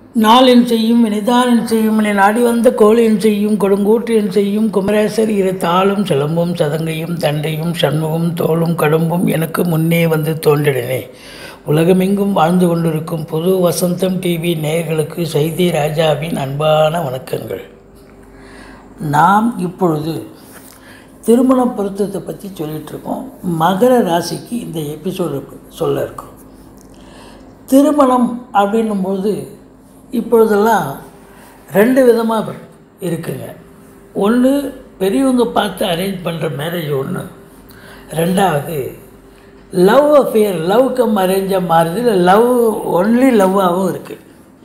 நாளின் செய்யும் நிதானின் செய்யும் என நாடி வந்த கோழியின் செய்யும் கொடுங்கூற்றின் செய்யும் குமரேசர் இரு தாளும் சிலம்பும் சதங்கையும் தண்டையும் சண்முகம் தோளும் கடம்பும் எனக்கு முன்னே வந்து தோன்றினே உலகமெங்கும் வாழ்ந்து கொண்டிருக்கும் புது வசந்தம் டிவி நேயர்களுக்கு செய்தி ராஜாவின் அன்பான வணக்கங்கள் நாம் இப்பொழுது திருமண பொருத்தத்தை பற்றி சொல்லிகிட்டு இருக்கோம் மகர ராசிக்கு இந்த எபிசோடு சொல்ல இருக்கோம் திருமணம் அப்படின்னும்போது இப்பொழுதெல்லாம் ரெண்டு விதமாக இருக்குங்க ஒன்று பெரியவங்க பார்த்து அரேஞ்ச் பண்ணுற மேரேஜ் ஒன்று ரெண்டாவது லவ் அஃபேர் லவ் கம் அரேஞ்சாக மாறுது இல்லை லவ் ஒன்லி லவ்வாகவும் இருக்குது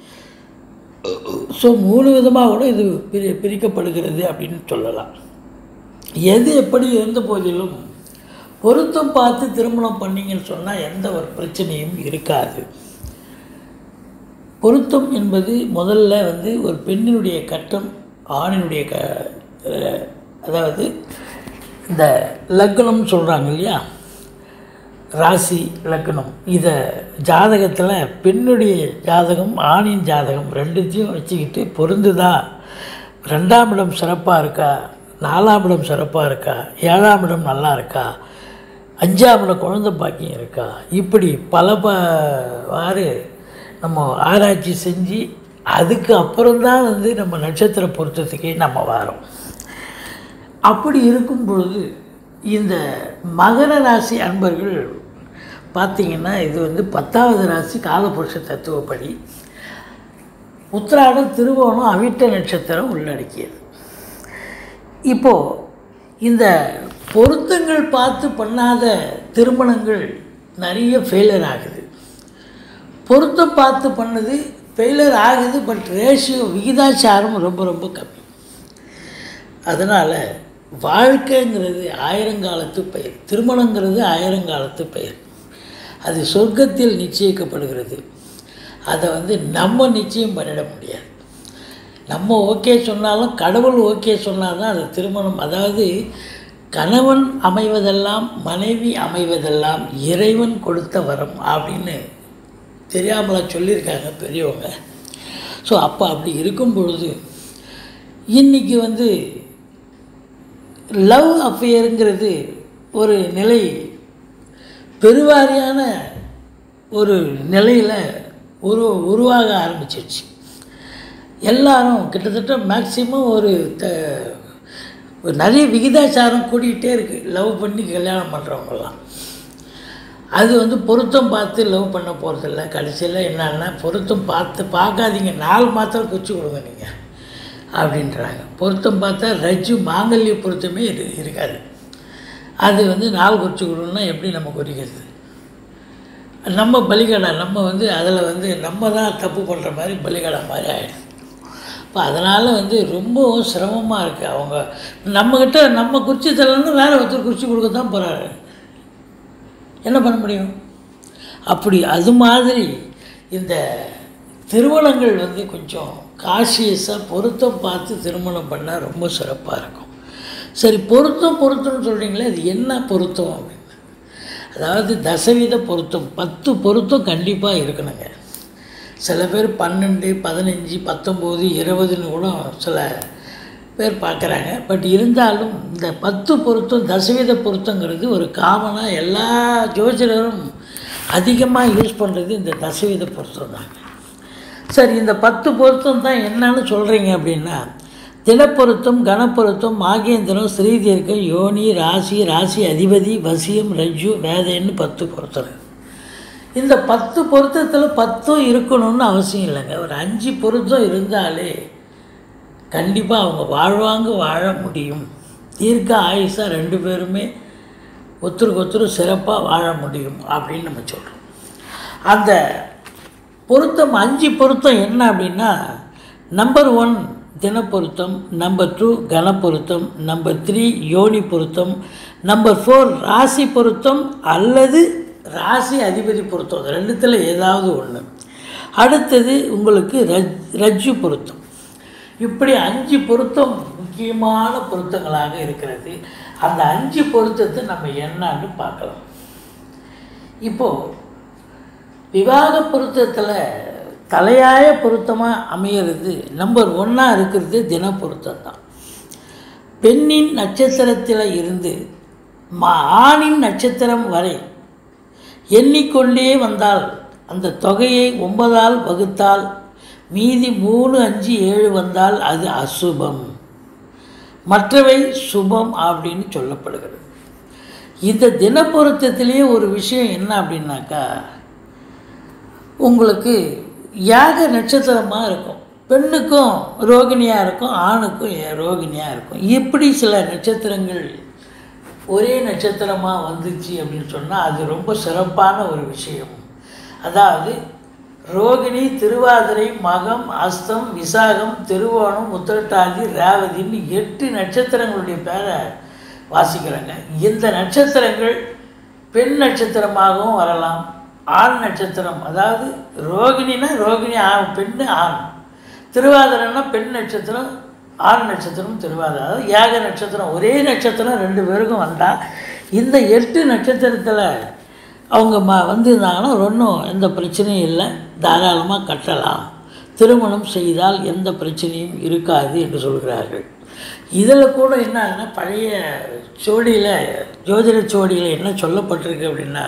ஸோ மூணு விதமாக கூட இது பிரி பிரிக்கப்படுகிறது அப்படின்னு சொல்லலாம் எது எப்படி இருந்த போதிலும் பொருத்தம் பார்த்து திருமணம் பண்ணிங்கன்னு சொன்னால் எந்த ஒரு பிரச்சனையும் இருக்காது பொருத்தம் என்பது முதல்ல வந்து ஒரு பெண்ணினுடைய கட்டம் ஆணினுடைய க அஹ் அதாவது இந்த லக்னம் சொல்கிறாங்க இல்லையா ராசி லக்னம் இதை ஜாதகத்தில் பெண்ணுடைய ஜாதகம் ஆணின் ஜாதகம் ரெண்டுத்தையும் வச்சுக்கிட்டு பொருந்துதா ரெண்டாம் இடம் சிறப்பாக இருக்கா நாலாம் இடம் சிறப்பாக இருக்கா ஏழாம் இடம் நல்லா இருக்கா அஞ்சாம் இடம் குழந்தை பாக்கியம் இருக்கா இப்படி பல ப வாறு நம்ம ஆராய்ச்சி செஞ்சு அதுக்கு அப்புறம்தான் வந்து நம்ம நட்சத்திர பொருத்தத்துக்கே நம்ம வரோம் அப்படி இருக்கும் பொழுது இந்த மகர ராசி அன்பர்கள் பார்த்திங்கன்னா இது வந்து பத்தாவது ராசி காலபுருஷ தத்துவப்படி உத்திராடம் திருவோணம் அவிட்ட நட்சத்திரம் உள்ளடக்கியது இப்போது இந்த பொருத்தங்கள் பார்த்து பண்ணாத திருமணங்கள் நிறைய ஃபெயிலியர் ஆகுது பொருத்தம் பார்த்து பண்ணது ஃபெயிலியர் ஆகுது பட் ரேஷியோ விகிதாச்சாரம் ரொம்ப ரொம்ப கம்மி அதனால் வாழ்க்கைங்கிறது ஆயிரங்காலத்து பெயர் திருமணங்கிறது ஆயிரங்காலத்து பெயர் அது சொர்க்கத்தில் நிச்சயிக்கப்படுகிறது அதை வந்து நம்ம நிச்சயம் பண்ணிட முடியாது நம்ம ஓகே சொன்னாலும் கடவுள் ஓகே சொன்னால் தான் அது திருமணம் அதாவது கணவன் அமைவதெல்லாம் மனைவி அமைவதெல்லாம் இறைவன் கொடுத்த வரம் அப்படின்னு தெரியாமலா சொல்லியிருக்காங்க பெரியவங்க ஸோ அப்போ அப்படி இருக்கும் பொழுது இன்றைக்கி வந்து லவ் அஃபேருங்கிறது ஒரு நிலை பெருவாரியான ஒரு நிலையில் உரு உருவாக ஆரம்பிச்சிருச்சு எல்லாரும் கிட்டத்தட்ட மேக்சிமம் ஒரு த ஒரு நிறைய விகிதாச்சாரம் கூடிக்கிட்டே இருக்குது லவ் பண்ணி கல்யாணம் பண்ணுறவங்கலாம் அது வந்து பொருத்தம் பார்த்து லவ் பண்ண போகிறதில்ல கடைசியில் என்னன்னா பொருத்தம் பார்த்து பார்க்காதீங்க நாலு மாத்திரம் குச்சி கொடுங்க நீங்கள் அப்படின்றாங்க பொருத்தம் பார்த்தா ரஜ்ஜு மாங்கல்ய பொருத்தமே இரு இருக்காது அது வந்து நாள் குறித்து கொடுன்னா எப்படி நம்ம குறிக்கிறது நம்ம பலிகடா நம்ம வந்து அதில் வந்து நம்ம தான் தப்பு பண்ணுற மாதிரி பலிகடா மாதிரி ஆகிடுது இப்போ அதனால் வந்து ரொம்ப சிரமமாக இருக்குது அவங்க நம்மக்கிட்ட நம்ம குறிச்சி தரலன்னா வேறு ஒருத்தர் குறிச்சி கொடுக்க தான் போகிறாரு என்ன பண்ண முடியும் அப்படி அது மாதிரி இந்த திருமணங்கள் வந்து கொஞ்சம் காஷியஸாக பொருத்தம் பார்த்து திருமணம் பண்ணால் ரொம்ப சிறப்பாக இருக்கும் சரி பொருத்தம் பொருத்தம்னு சொல்கிறீங்களே அது என்ன பொருத்தம் அப்படின்னு அதாவது தசவித பொருத்தம் பத்து பொருத்தம் கண்டிப்பாக இருக்கணுங்க சில பேர் பன்னெண்டு பதினஞ்சு பத்தொம்போது இருபதுன்னு கூட சில பேர் பார்க்குறாங்க பட் இருந்தாலும் இந்த பத்து பொருத்தம் தசவித பொருத்தங்கிறது ஒரு காமனாக எல்லா ஜோதிடரும் அதிகமாக யூஸ் பண்ணுறது இந்த தசவித பொருத்தம் தாங்க சரி இந்த பத்து பொருத்தம் தான் என்னன்னு சொல்கிறீங்க அப்படின்னா தினப்பொருத்தம் கணப்பொருத்தம் மாகேந்திரம் ஸ்ரீதீர்க்கம் யோனி ராசி ராசி அதிபதி வசியம் ரஜ்ஜு வேதைன்னு பத்து பொருத்தம் இந்த பத்து பொருத்தத்தில் பத்தும் இருக்கணும்னு அவசியம் இல்லைங்க ஒரு அஞ்சு பொருத்தம் இருந்தாலே கண்டிப்பாக அவங்க வாழ்வாங்க வாழ முடியும் தீர்க்க ஆயுஷாக ரெண்டு பேருமே ஒருத்தருக்கு ஒருத்தர் சிறப்பாக வாழ முடியும் அப்படின்னு நம்ம சொல்கிறோம் அந்த பொருத்தம் அஞ்சு பொருத்தம் என்ன அப்படின்னா நம்பர் ஒன் தினப்பொருத்தம் நம்பர் டூ கணப்பொருத்தம் நம்பர் த்ரீ யோனி பொருத்தம் நம்பர் ஃபோர் ராசி பொருத்தம் அல்லது ராசி அதிபதி பொருத்தம் இது ரெண்டுத்தில் ஏதாவது ஒன்று அடுத்தது உங்களுக்கு ரஜ் ரஜ்ஜு பொருத்தம் இப்படி அஞ்சு பொருத்தம் முக்கியமான பொருத்தங்களாக இருக்கிறது அந்த அஞ்சு பொருத்தத்தை நம்ம என்னன்னு பார்க்கலாம் இப்போது விவாக பொருத்தத்தில் தலையாய பொருத்தமாக அமையிறது நம்பர் ஒன்றா இருக்கிறது தின பொருத்தம் தான் பெண்ணின் நட்சத்திரத்தில் இருந்து மா ஆணின் நட்சத்திரம் வரை எண்ணிக்கொண்டே வந்தால் அந்த தொகையை ஒன்பதால் வகுத்தால் மீதி மூணு அஞ்சு ஏழு வந்தால் அது அசுபம் மற்றவை சுபம் அப்படின்னு சொல்லப்படுகிறது இந்த தினப்பொருத்தத்திலேயே ஒரு விஷயம் என்ன அப்படின்னாக்கா உங்களுக்கு யாக நட்சத்திரமாக இருக்கும் பெண்ணுக்கும் ரோகிணியாக இருக்கும் ஆணுக்கும் ஏ- ரோகிணியாக இருக்கும் இப்படி சில நட்சத்திரங்கள் ஒரே நட்சத்திரமாக வந்துச்சு அப்படின்னு சொன்னால் அது ரொம்ப சிறப்பான ஒரு விஷயம் அதாவது ரோகிணி திருவாதிரை மகம் அஸ்தம் விசாகம் திருவோணம் உத்திரட்டாதி ரேவதின்னு எட்டு நட்சத்திரங்களுடைய பேரை வாசிக்கிறாங்க இந்த நட்சத்திரங்கள் பெண் நட்சத்திரமாகவும் வரலாம் ஆண் நட்சத்திரம் அதாவது ரோகிணினா ரோகிணி ஆண் பெண்ணு ஆண் திருவாதிரைன்னா பெண் நட்சத்திரம் ஆண் நட்சத்திரம் திருவாதிரை அதாவது ஏக நட்சத்திரம் ஒரே நட்சத்திரம் ரெண்டு பேருக்கும் வந்தால் இந்த எட்டு நட்சத்திரத்தில் அவங்க ம வந்திருந்தாங்கன்னா ஒன்றும் எந்த பிரச்சனையும் இல்லை தாராளமாக கட்டலாம் திருமணம் செய்தால் எந்த பிரச்சனையும் இருக்காது என்று சொல்கிறார்கள் இதில் கூட என்ன ஆகுதுன்னா பழைய சோடியில் ஜோதிட சோடியில் என்ன சொல்லப்பட்டிருக்கு அப்படின்னா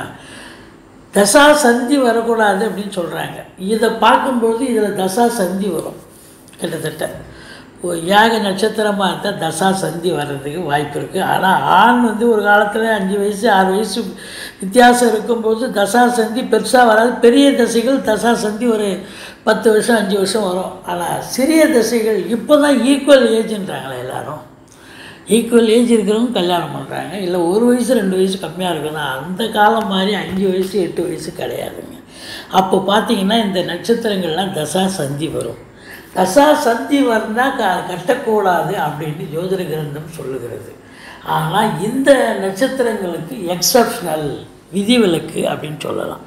தசா சந்தி வரக்கூடாது அப்படின்னு சொல்கிறாங்க இதை பார்க்கும்போது இதில் தசா சந்தி வரும் கிட்டத்தட்ட ஒரு யாக நட்சத்திரமாக இருந்தால் தசா சந்தி வர்றதுக்கு வாய்ப்பு இருக்குது ஆனால் ஆண் வந்து ஒரு காலத்தில் அஞ்சு வயசு ஆறு வயசு வித்தியாசம் இருக்கும்போது தசா சந்தி பெருசாக வராது பெரிய தசைகள் தசா சந்தி ஒரு பத்து வருஷம் அஞ்சு வருஷம் வரும் ஆனால் சிறிய தசைகள் இப்போ தான் ஈக்குவல் ஏஜ்ன்றாங்களே எல்லாரும் ஈக்குவல் ஏஜ் இருக்கிறவங்க கல்யாணம் பண்ணுறாங்க இல்லை ஒரு வயசு ரெண்டு வயசு கம்மியாக இருக்குன்னா அந்த காலம் மாதிரி அஞ்சு வயசு எட்டு வயசு கிடையாதுங்க அப்போ பார்த்தீங்கன்னா இந்த நட்சத்திரங்கள்லாம் தசா சந்தி வரும் தசா சந்தி வந்தால் க கட்டக்கூடாது அப்படின்னு ஜோதிட கிரந்தம் சொல்லுகிறது ஆனால் இந்த நட்சத்திரங்களுக்கு எக்ஸப்ஷனல் விதிவிலக்கு அப்படின்னு சொல்லலாம்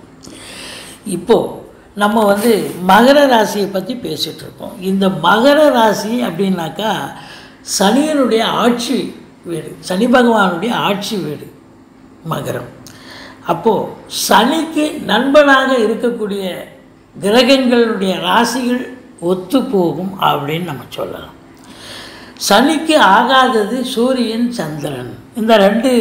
இப்போது நம்ம வந்து மகர ராசியை பற்றி பேசிகிட்டு இருக்கோம் இந்த மகர ராசி அப்படின்னாக்கா சனியனுடைய ஆட்சி வீடு சனி பகவானுடைய ஆட்சி வீடு மகரம் அப்போது சனிக்கு நண்பனாக இருக்கக்கூடிய கிரகங்களுடைய ராசிகள் ஒத்து போகும் அப்படின்னு நம்ம சொல்லலாம் சனிக்கு ஆகாதது சூரியன் சந்திரன் இந்த ரெண்டு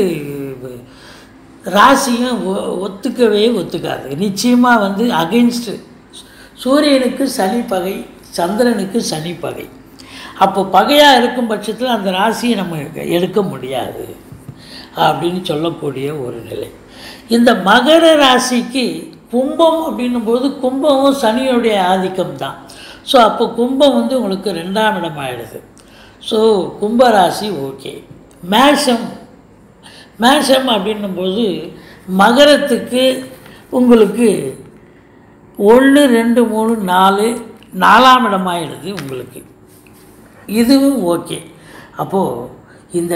ராசியும் ஒ- ஒத்துக்கவே ஒத்துக்காது நிச்சயமாக வந்து அகெயின்ஸ்டு சூரியனுக்கு சனி பகை சந்திரனுக்கு சனி பகை அப்போ பகையாக இருக்கும் பட்சத்தில் அந்த ராசியை நம்ம எடுக்க முடியாது அப்படின்னு சொல்லக்கூடிய ஒரு நிலை இந்த மகர ராசிக்கு கும்பம் அப்படின்னும் போது கும்பமும் சனியுடைய ஆதிக்கம் தான் ஸோ அப்போ கும்பம் வந்து உங்களுக்கு ரெண்டாம் இடம் ஆயிடுது ஸோ கும்பராசி ஓகே மேஷம் மேஷம் அப்படின்னும்போது மகரத்துக்கு உங்களுக்கு ஒன்று ரெண்டு மூணு நாலு நாலாம் இடமாயிடுது உங்களுக்கு இதுவும் ஓகே அப்போது இந்த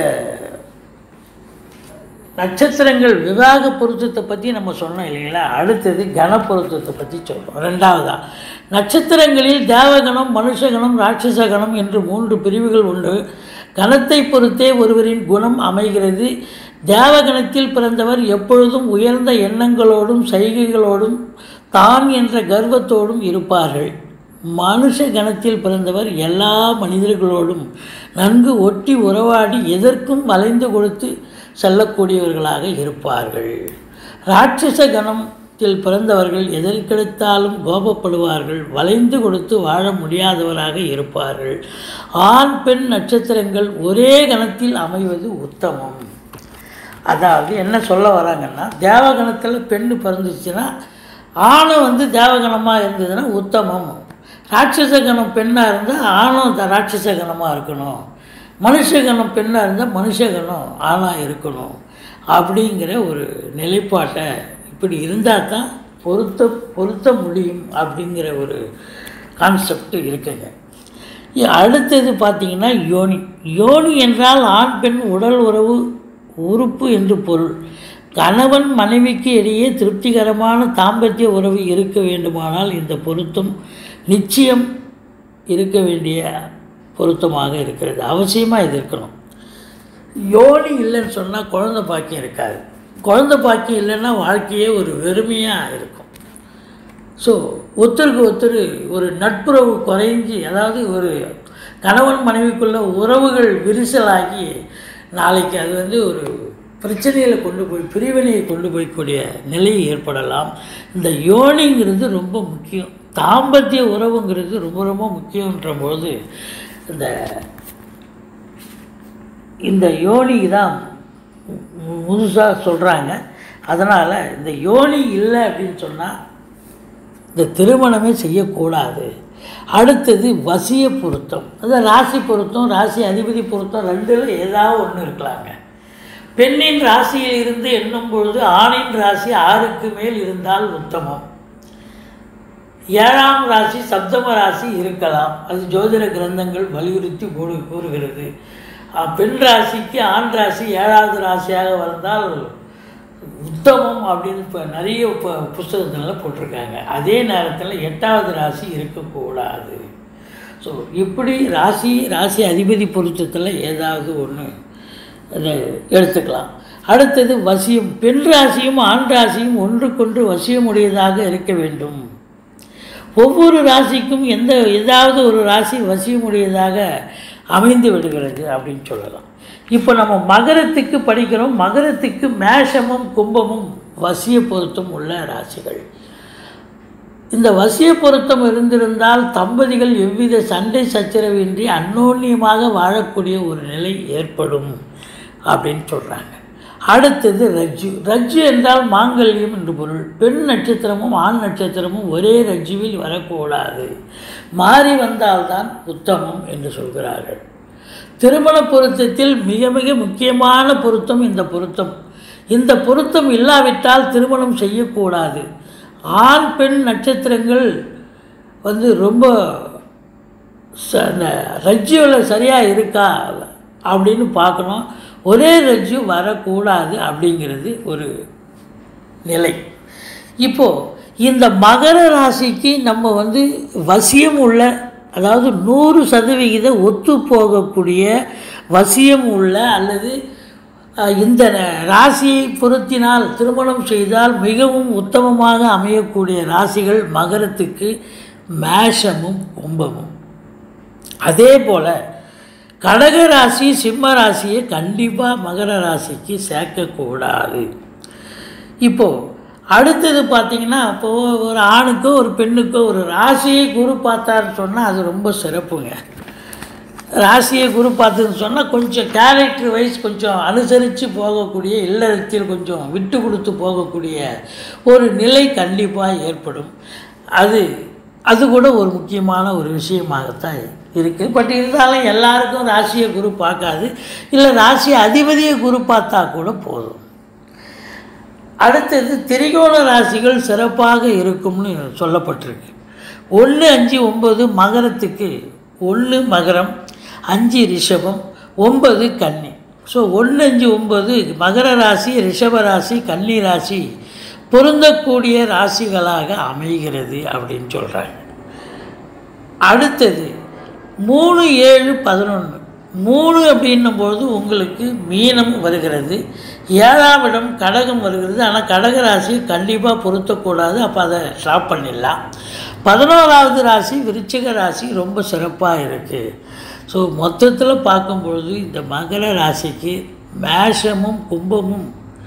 நட்சத்திரங்கள் விவாக பொருத்தத்தை பற்றி நம்ம சொன்னோம் இல்லைங்களா அடுத்தது கன பொருத்தத்தை பற்றி சொல்கிறோம் ரெண்டாவதா நட்சத்திரங்களில் தேவகணம் மனுஷகணம் ராட்சசகணம் என்று மூன்று பிரிவுகள் உண்டு கணத்தை பொறுத்தே ஒருவரின் குணம் அமைகிறது தேவகணத்தில் பிறந்தவர் எப்பொழுதும் உயர்ந்த எண்ணங்களோடும் செய்கைகளோடும் தான் என்ற கர்வத்தோடும் இருப்பார்கள் மனுஷ கணத்தில் பிறந்தவர் எல்லா மனிதர்களோடும் நன்கு ஒட்டி உறவாடி எதற்கும் வளைந்து கொடுத்து செல்லக்கூடியவர்களாக இருப்பார்கள் ராட்சச கணத்தில் பிறந்தவர்கள் எதற்கெடுத்தாலும் கோபப்படுவார்கள் வளைந்து கொடுத்து வாழ முடியாதவராக இருப்பார்கள் ஆண் பெண் நட்சத்திரங்கள் ஒரே கணத்தில் அமைவது உத்தமம் அதாவது என்ன சொல்ல வராங்கன்னா தேவகணத்தில் பெண்ணு பிறந்துச்சுன்னா ஆணும் வந்து தேவகணமாக இருந்ததுன்னா உத்தமம் ராட்சச கணம் பெண்ணாக இருந்தால் ஆணும் த- ராட்சச கணமாக இருக்கணும் மனுஷகணம் பெண்ணாக இருந்தால் மனுஷகணம் ஆணாக இருக்கணும் அப்படிங்கிற ஒரு நிலைப்பாட்டை இப்படி இருந்தால் தான் பொருத்த பொருத்த முடியும் அப்படிங்கிற ஒரு கான்செப்ட் இருக்குங்க இ- அடுத்தது பார்த்தீங்கன்னா யோனி யோனி என்றால் ஆண் பெண் உடல் உறவு உறுப்பு என்று பொருள் கணவன் மனைவிக்கு இடையே திருப்திகரமான தாம்பத்திய உறவு இருக்க வேண்டுமானால் இந்த பொருத்தம் நிச்சயம் இருக்க வேண்டிய பொருத்தமாக இருக்கிறது அவசியமாக இது இருக்கணும் யோனி இல்லைன்னு சொன்னால் குழந்தை பாக்கியம் இருக்காது குழந்தை பாக்கியம் இல்லைன்னா வாழ்க்கையே ஒரு வெறுமையாக இருக்கும் ஸோ ஒருத்தருக்கு ஒருத்தர் ஒரு நட்புறவு குறைஞ்சி அதாவது ஒரு கணவன் மனைவிக்குள்ள உறவுகள் விரிசலாகி நாளைக்கு அது வந்து ஒரு பிரச்சனையில் கொண்டு போய் பிரிவினையை கொண்டு போய்க்கூடிய நிலை ஏற்படலாம் இந்த யோனிங்கிறது ரொம்ப முக்கியம் தாம்பத்திய உறவுங்கிறது ரொம்ப ரொம்ப முக்கியன்ற போது இந்த இந்த யோனிக்கு தான் முழுசாக சொல்கிறாங்க அதனால் இந்த யோனி இல்லை அப்படின்னு சொன்னால் இந்த திருமணமே செய்யக்கூடாது அடுத்தது வசிய பொருத்தம் அது ராசி பொருத்தம் ராசி அதிபதி பொருத்தம் ரெண்டில் ஏதாவது ஒன்று இருக்கலாங்க பெண்ணின் ராசியில் இருந்து எண்ணும் பொழுது ஆணின் ராசி ஆறுக்கு மேல் இருந்தால் உத்தமம் ஏழாம் ராசி சப்தம ராசி இருக்கலாம் அது ஜோதிட கிரந்தங்கள் வலியுறுத்தி கூறு கூறுகிறது அஹ் பெண் ராசிக்கு ஆண் ராசி ஏழாவது ராசியாக வந்தால் உத்தமம் அப்படின்னு இப்போ நிறைய இப்போ புஸ்தகத்தில் போட்டிருக்காங்க அதே நேரத்தில் எட்டாவது ராசி இருக்கக்கூடாது ஸோ இப்படி ராசி ராசி அதிபதி பொருத்தத்தில் ஏதாவது ஒன்று அதை எடுத்துக்கலாம் அடுத்தது வசியம் பெண் ராசியும் ஆண் ராசியும் ஒன்றுக்கொன்று வசியமுடையதாக இருக்க வேண்டும் ஒவ்வொரு ராசிக்கும் எந்த ஏதாவது ஒரு ராசி வசியமுடையதாக அமைந்து விடுகிறது அப்படின்னு சொல்லலாம் இப்போ நம்ம மகரத்துக்கு படிக்கிறோம் மகரத்துக்கு மேஷமும் கும்பமும் வசிய பொருத்தம் உள்ள ராசிகள் இந்த வசிய பொருத்தம் இருந்திருந்தால் தம்பதிகள் எவ்வித சண்டை சச்சரவின்றி அந்யோன்யமாக வாழக்கூடிய ஒரு நிலை ஏற்படும் அப்படின்னு சொல்கிறாங்க அடுத்தது ரஜ்ஜு ரஜ்ஜு என்றால் மாங்கல்யம் என்று பொருள் பெண் நட்சத்திரமும் ஆண் நட்சத்திரமும் ஒரே ரஜ்ஜுவில் வரக்கூடாது மாறி வந்தால்தான் உத்தமம் என்று சொல்கிறார்கள் திருமண பொருத்தத்தில் மிக மிக முக்கியமான பொருத்தம் இந்த பொருத்தம் இந்த பொருத்தம் இல்லாவிட்டால் திருமணம் செய்யக்கூடாது ஆண் பெண் நட்சத்திரங்கள் வந்து ரொம்ப ச- அந்த ரஜ்ஜுவில் சரியாக இருக்கா அப்படின்னு பார்க்கணும் ஒரே ரஜ்ஜு வரக்கூடாது அப்படிங்கிறது ஒரு நிலை இப்போது இந்த மகர ராசிக்கு நம்ம வந்து வசியம் உள்ள அதாவது நூறு சதவிகித ஒத்து போகக்கூடிய வசியம் உள்ள அல்லது அஹ், இந்த ராசியை பொருத்தினால் திருமணம் செய்தால் மிகவும் உத்தமமாக அமையக்கூடிய ராசிகள் மகரத்துக்கு மேஷமும் கும்பமும் அதே போல் கடக ராசி சிம்ம ராசியை கண்டிப்பாக மகர ராசிக்கு சேர்க்கக்கூடாது இப்போது அடுத்தது பார்த்தீங்கன்னா இப்போது ஒரு ஆணுக்கோ ஒரு பெண்ணுக்கோ ஒரு ராசியை குரு பார்த்தாருன்னு சொன்னால் அது ரொம்ப சிறப்புங்க ராசியை குரு பார்த்துன்னு சொன்னால் கொஞ்சம் கேரக்டர் வைஸ் கொஞ்சம் அனுசரித்து போகக்கூடிய இல்லறத்தில் கொஞ்சம் விட்டு கொடுத்து போகக்கூடிய ஒரு நிலை கண்டிப்பாக ஏற்படும் அது அது கூட ஒரு முக்கியமான ஒரு விஷயமாகத்தான் இருக்குது பட் இருந்தாலும் எல்லாருக்கும் ராசியை குரு பார்க்காது இல்லை ராசி அதிபதியை குரு பார்த்தா கூட போதும் அடுத்தது திரிகோண ராசிகள் சிறப்பாக இருக்கும்னு சொல்லப்பட்டிருக்கு ஒன்று அஞ்சு ஒம்பது மகரத்துக்கு ஒன்று மகரம் அஞ்சு ரிஷபம் ஒன்பது கன்னி ஸோ ஒன்று அஞ்சு ஒம்பது மகர ராசி ரிஷப ராசி கன்னி ராசி பொருந்தக்கூடிய ராசிகளாக அமைகிறது அப்படின்னு சொல்கிறாங்க அடுத்தது மூணு ஏழு பதினொன்று மூணு அப்படின்னும்போது உங்களுக்கு மீனம் வருகிறது ஏழாம் இடம் கடகம் வருகிறது ஆனால் கடக ராசி கண்டிப்பாக பொருத்தக்கூடாது அப்போ அதை ஸ்டாப் பண்ணிடலாம் பதினோராவது ராசி விருச்சிக ராசி ரொம்ப சிறப்பாக இருக்குது ஸோ மொத்தத்தில் பார்க்கும்பொழுது இந்த மகர ராசிக்கு மேஷமும் கும்பமும்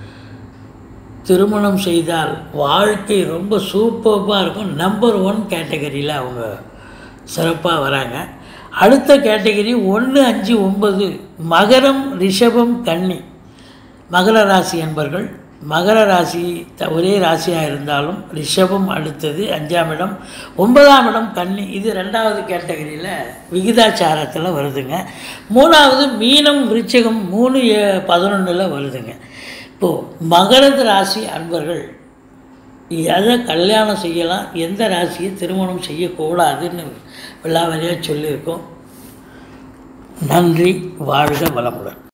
திருமணம் செய்தால் வாழ்க்கை ரொம்ப சூப்பராக இருக்கும் நம்பர் ஒன் கேட்டகரியில் அவங்க சிறப்பாக வராங்க அடுத்த கேட்டகரி ஒன்று அஞ்சு ஒன்பது மகரம் ரிஷபம் கன்னி மகர ராசி என்பர்கள் மகர ராசி த- ஒரே ராசியாக இருந்தாலும் ரிஷபம் அடுத்தது அஞ்சாம் இடம் ஒன்பதாம் இடம் கன்னி இது ரெண்டாவது கேட்டகரியில் விகிதாச்சாரத்தில் வருதுங்க மூணாவது மீனம் விருச்சிகம் மூணு ஏ- பதினொன்றில் வருதுங்க இப்போது மகரது ராசி அன்பர்கள் எதை கல்யாணம் செய்யலாம் எந்த ராசியை திருமணம் செய்யக்கூடாதுன்னு விழாவறியாக சொல்லியிருக்கோம் நன்றி வாழ்க வளமுடன்